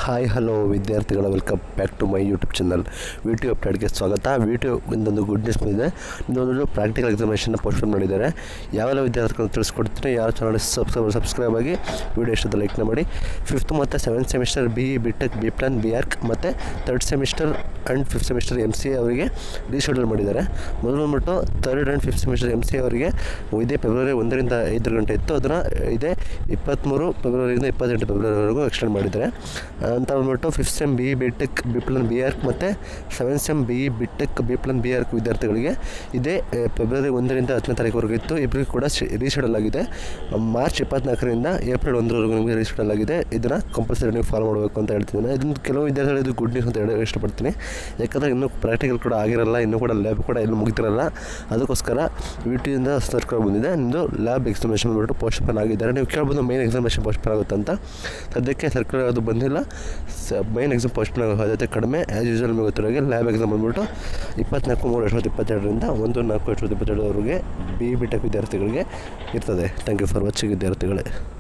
hi hello ವಿದ್ಯಾರ್ಥಿಗಳ welcome back to my YouTube channel video ಅಪ್ಡೇಟ್ಗೆ ಸ್ವಾಗತ ವಿಡಿಯೋ ಇಂದೊಂದು ಗುಡ್ ನ್ಯೂಸ್ ಬಂದಿದೆ ಇದೊಂದು ಪ್ರಾಕ್ಟಿಕಲ್ ಎಕ್ಸಾಮಿನೇಷನ್ನ ಪೋಸ್ಟ್ಪೋನ್ ಮಾಡಿದ್ದಾರೆ ಯಾವೆಲ್ಲ ವಿದ್ಯಾರ್ಥಿಗಳು ತಿಳಿಸ್ಕೊಡ್ತೀನಿ ಯಾವ ಚಾನಲ್ ಸಬ್ಸ್ಕ್ರೈಬ್ ಸಬ್ಸ್ಕ್ರೈಬ್ ಆಗಿ ವಿಡಿಯೋ ಇಷ್ಟದ ಲೈಕ್ನ ಮಾಡಿ ಫಿಫ್ತ್ ಮತ್ತು seventh semester B B tech B plan B arch ಮತ್ತು third semester and fifth semester M C ಅವರಿಗೆ ರೀಶೆಡ್ಯೂಲ್ ಮಾಡಿದ್ದಾರೆ ಮೊದಲು ಬಂದ್ಬಿಟ್ಟು third and fifth semester M C ಅವರಿಗೆ ಇದೇ ಫೆಬ್ರವರಿ ಒಂದರಿಂದ ಐದು ಗಂಟೆ ಇತ್ತು ಅದನ್ನು ಇದೇ ಇಪ್ಪತ್ತ್ಮೂರು ಫೆಬ್ರವರಿಯಿಂದ ಇಪ್ಪತ್ತೆಂಟು ಫೆಬ್ರವರಿವರೆಗೂ ಎಕ್ಸ್ಟೆಂಡ್ ಮಾಡಿದ್ದಾರೆ ಅಂತ ಬಂದ್ಬಿಟ್ಟು fifth sem B B tech B plan B arch ಮತ್ತು seventh sem B B tech B plan B arch ವಿದ್ಯಾರ್ಥಿಗಳಿಗೆ ಇದೇ ಆ, ಫೆಬ್ರವರಿ ಒಂದರಿಂದ ಹತ್ತನೇ ತಾರೀಕುವರೆಗೂ ಇತ್ತು ಇಬ್ಬರಿಗೂ ಕೂಡ ರೀಶೆಡ್ಯೂಲ್ ಆಗಿದೆ ಮಾರ್ಚ್ ಇಪ್ಪತ್ನಾಲ್ಕರಿಂದ ಏಪ್ರಿಲ್ ಒಂದರವರೆಗೂ ನಿಮಗೆ ರೀಶೆಡ್ಯೂಲ್ ಆಗಿದೆ ಇದನ್ನು ಕಂಪಲ್ಸರಿ ನೀವು ಫಾಲೋ ಮಾಡಬೇಕು ಅಂತ ಹೇಳ್ತಿದ್ದೀನಿ ಇದನ್ನು ಕೆಲವು ವಿದ್ಯಾರ್ಥಿಗಳು ಇದು ಗುಡ್ ನ್ಯೂಸ್ ಅಂತ ಹೇಳಿ ಇಷ್ಟಪಡ್ತೀನಿ ಯಾಕಂದರೆ ಇನ್ನೂ ಪ್ರಾಕ್ಟಿಕಲ್ ಕೂಡ ಆಗಿರಲ್ಲ ಇನ್ನೂ ಕೂಡ ಲ್ಯಾಬ್ ಕೂಡ ಎಲ್ಲೂ ಮುಗಿತಿರಲ್ಲ ಅದಕ್ಕೋಸ್ಕರ ವಿಟಿಯಿಂದ ಸರ್ಕಾರ ಬಂದಿದೆ ನಿಮ್ಮದು ಲ್ಯಾಬ್ ಎಕ್ಸಾಮಿನೇಷನ್ ಬಂದ್ಬಿಟ್ಟು ಪೋಸ್ಟ್ಪೋನ್ ಆಗಿದ್ದಾರೆ ನೀವು ಕೇಳ್ಬೋದು ಮೈನ್ ಎಕ್ಸಾಮಿನೇಷನ್ ಪೋಸ್ಟ್ಪೋನ್ ಆಗುತ್ತೆ ಅಂತ ಸದ್ಯಕ್ಕೆ ಸರ್ಕಾರ ಅದು ಬಂದಿಲ್ಲ ಸ ಮೈನ್ ಎಕ್ಸಾಮ್ ಪೋಸ್ಟ್ಪೋನ್ ಆಗೋ ಸಾಧ್ಯತೆ ಕಡಿಮೆ ಆ್ಯಸ್ ಯೂಶಲ್ ನಿಮಗೆ ಗೊತ್ತಿರೋಗೆ ಲ್ಯಾಬ್ ಎಕ್ಸಾಮ್ ಬಂದ್ಬಿಟ್ಟು ಇಪ್ಪತ್ನಾಲ್ಕು ಮೂರು ಎರಡು ಸಾವಿರದ ಇಪ್ಪತ್ತೆರಡರಿಂದ ಒಂದು ನಾಲ್ಕು ಎರಡು ಸಾವಿರದ ಇಪ್ಪತ್ತೆರಡರವರೆಗೆ ಬಿ ಬಿ ಟೆಕ್ ವಿದ್ಯಾರ್ಥಿಗಳಿಗೆ ಇರ್ತದೆ ಥ್ಯಾಂಕ್ ಯು ಫಾರ್ ವಾಚಿಂಗ್ ವಿದ್ಯಾರ್ಥಿಗಳೇ